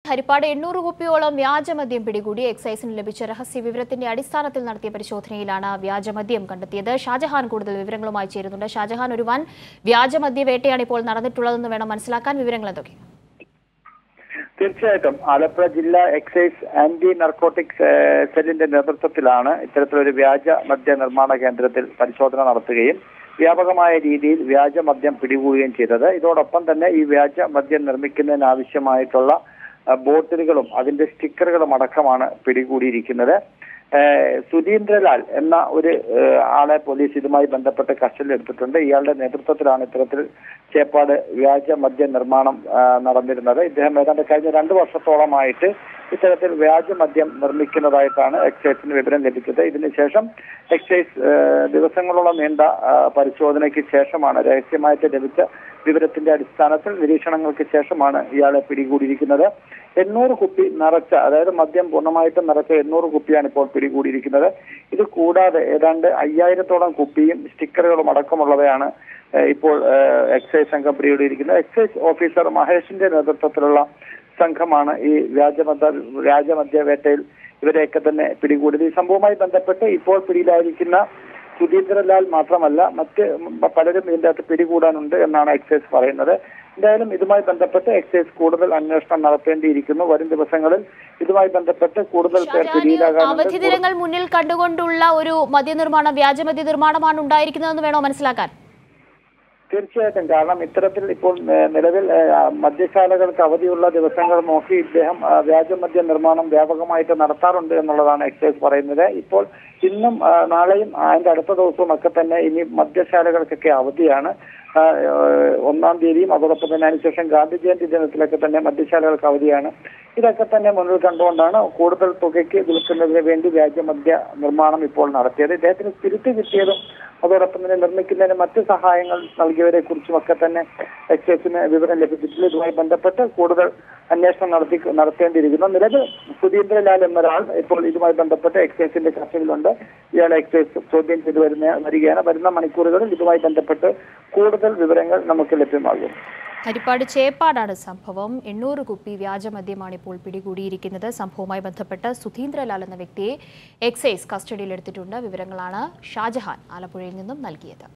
ഹരിപ്പാട് എണ്ണൂറ് കുപ്പിയോളം വ്യാജമദ്യം പിടികൂടി എക്സൈസിന് ലഭിച്ച രഹസ്യ വിവരത്തിന്റെ അടിസ്ഥാനത്തിൽ നടത്തിയ പരിശോധനയിലാണ് വ്യാജമദ്യം കണ്ടെത്തിയത് ഷാജഹാൻ കൂടുതൽ വിവരങ്ങളുമായി ചേരുന്നുണ്ട് ഷാജഹാൻ ഒരു വൻ വ്യാജമദ്യ വേട്ടയാണ് ഇപ്പോൾ നടന്നിട്ടുള്ളതെന്ന് വേണം മനസ്സിലാക്കാൻ വിവരങ്ങൾ എന്തൊക്കെ തീർച്ചയായിട്ടും ആലപ്പുഴ ജില്ലാ എക്സൈസ് ആന്റി നർക്കോട്ടിക്സ് ഏഹ്, സെല്ലിന്റെ നേതൃത്വത്തിലാണ് ഇത്തരത്തിലൊരു വ്യാജ മദ്യ നിർമ്മാണ കേന്ദ്രത്തിൽ പരിശോധന നടത്തുകയും വ്യാപകമായ രീതിയിൽ വ്യാജ മദ്യം പിടികൂടുകയും ചെയ്തത് ഇതോടൊപ്പം തന്നെ ഈ വ്യാജ മദ്യം നിർമ്മിക്കുന്നതിനാവശ്യമായിട്ടുള്ള ആ, ബോട്ടിലുകളും അതിന്റെ സ്റ്റിക്കറുകളും അടക്കമാണ് പിടികൂടിയിരിക്കുന്നത് ഏഹ്, സുധീന്ദ്രലാൽ എന്ന ഒരു ഏഹ്, ആളെ പോലീസ് ഇതുമായി ബന്ധപ്പെട്ട് കസ്റ്റഡിയിൽ എടുത്തിട്ടുണ്ട് ഇയാളുടെ നേതൃത്വത്തിലാണ് ഇത്തരത്തിൽ ചേപ്പാട് വ്യാജ മദ്യ നിർമ്മാണം ആ, നടന്നിരുന്നത് ഇദ്ദേഹം ഏതാണ്ട് കഴിഞ്ഞ രണ്ടു വർഷത്തോളമായിട്ട് ഇത്തരത്തിൽ വ്യാജ മദ്യം നിർമ്മിക്കുന്നതായിട്ടാണ് എക്സൈസിന് വിവരം ലഭിച്ചത് ഇതിനുശേഷം എക്സൈസ് ഏഹ്, ദിവസങ്ങളോളം നീണ്ട ആ, പരിശോധനയ്ക്ക് ശേഷമാണ് രഹസ്യമായിട്ട് ലഭിച്ച വിവരത്തിന്റെ അടിസ്ഥാനത്തിൽ നിരീക്ഷണങ്ങൾക്ക് ശേഷമാണ് ഇയാളെ പിടികൂടിയിരിക്കുന്നത് എണ്ണൂറ് കുപ്പി നിറച്ച അതായത് മദ്യം പൂർണ്ണമായിട്ടും നിറച്ച എണ്ണൂറ് കുപ്പിയാണ് ഇപ്പോൾ പിടികൂടിയിരിക്കുന്നത് ഇത് കൂടാതെ ഏതാണ്ട് അയ്യായിരത്തോളം കുപ്പിയും സ്റ്റിക്കറുകളും അടക്കമുള്ളവയാണ് ഏഹ്, ഇപ്പോൾ ഏഹ്, എക്സൈസ് സംഘം പിടികൂടിയിരിക്കുന്നത് എക്സൈസ് ഓഫീസർ മഹേഷിന്റെ നേതൃത്വത്തിലുള്ള സംഘമാണ് ഈ വ്യാജമദ്യ വ്യാജമദ്യ വേട്ടയിൽ ഇവരെയൊക്കെ തന്നെ പിടികൂടിയത് ഈ സംഭവവുമായി ബന്ധപ്പെട്ട് ഇപ്പോൾ പിടിയിലായിരിക്കുന്ന സുധീന്ദ്രലാൽ മാത്രമല്ല മറ്റ് പലരും ഇതിന്റെ അകത്ത് പിടികൂടാനുണ്ട് എന്നാണ് എക്സൈസ് പറയുന്നത് എന്തായാലും ഇതുമായി ബന്ധപ്പെട്ട് എക്സൈസ് കൂടുതൽ അന്വേഷണം നടത്തേണ്ടിയിരിക്കുന്നു വരും ദിവസങ്ങളിൽ ഇതുമായി ബന്ധപ്പെട്ട് കൂടുതൽ പേർ ഷാജഹാൻ, ഈ പിടിയിലാകാനുണ്ട് അവധി ദിനങ്ങൾ മുന്നിൽ കണ്ടുകൊണ്ടുള്ള ഒരു മദ്യനിർമ്മാണം വ്യാജമദ്യ നിർമ്മാണമാണ് ഉണ്ടായിരിക്കുന്നതെന്ന് വേണോ മനസ്സിലാക്കാൻ തീർച്ചയായിട്ടും കാരണം ഇത്തരത്തിൽ ഇപ്പോൾ ഏഹ്, നിലവിൽ ഏഹ്, മദ്യശാലകൾക്ക് അവധിയുള്ള ദിവസങ്ങൾ നോക്കി ഇദ്ദേഹം ആ, വ്യാജമദ്യ നിർമ്മാണം വ്യാപകമായിട്ട് നടത്താറുണ്ട് എന്നുള്ളതാണ് എക്സൈസ് പറയുന്നത് ഇപ്പോൾ ഇന്നും ആ, നാളെയും അതിന്റെ അടുത്ത ദിവസവും ഒക്കെ തന്നെ ഇനി മദ്യശാലകൾക്കൊക്കെ അവധിയാണ് ആ, ഏഹ്, ഒന്നാം തീയതിയും അതോടൊപ്പം തന്നെ അതിനുശേഷം ഗാന്ധി ജയന്തി ദിനത്തിലൊക്കെ തന്നെ മദ്യശാലകൾക്ക് അവധിയാണ് ഇതൊക്കെ തന്നെ മുന്നിൽ കണ്ടുകൊണ്ടാണ് കൂടുതൽ തുകയ്ക്ക് വിൽക്കുന്നതിന് വേണ്ടി വ്യാജമദ്യ നിർമ്മാണം ഇപ്പോൾ നടത്തിയത് ഇദ്ദേഹത്തിന് സ്പിരിറ്റ് കിട്ടിയതും അതോടൊപ്പം തന്നെ നിർമ്മിക്കുന്നതിന് മറ്റ് സഹായങ്ങൾ നൽകിയവരെ കുറിച്ചുമൊക്കെ തന്നെ എക്സൈസിന് വിവരം ലഭിച്ചിട്ടില്ല ഇതുമായി ബന്ധപ്പെട്ട് കൂടുതൽ അന്വേഷണം നടത്തി നടത്തേണ്ടിയിരിക്കുന്നു നിലവിൽ സുധീന്ദ്രലാൽ എന്നൊരാൾ ഇപ്പോൾ ഇതുമായി ബന്ധപ്പെട്ട് എക്സൈസിന്റെ കസ്റ്റഡിയിലുണ്ട് ഇയാളെ എക്സൈസ് ചോദ്യം ചെയ്തു വരുന്ന വരികയാണ് വരുന്ന മണിക്കൂറുകളിൽ ഇതുമായി ബന്ധപ്പെട്ട് കൂടുതൽ വിവരങ്ങൾ നമുക്ക് ലഭ്യമാകും ഹരിപ്പാട് ചേപ്പാടാണ് സംഭവം എണ്ണൂറ് കുപ്പി വ്യാജമദ്യമാണ് ഇപ്പോൾ പിടികൂടിയിരിക്കുന്നത് സംഭവവുമായി ബന്ധപ്പെട്ട് സുധീന്ദ്രലാൽ എന്ന വ്യക്തിയെ എക്സൈസ് കസ്റ്റഡിയിലെടുത്തിട്ടുണ്ട് വിവരങ്ങളാണ് ഷാജഹാൻ ആലപ്പുഴയിൽ നിന്നും നൽകിയത്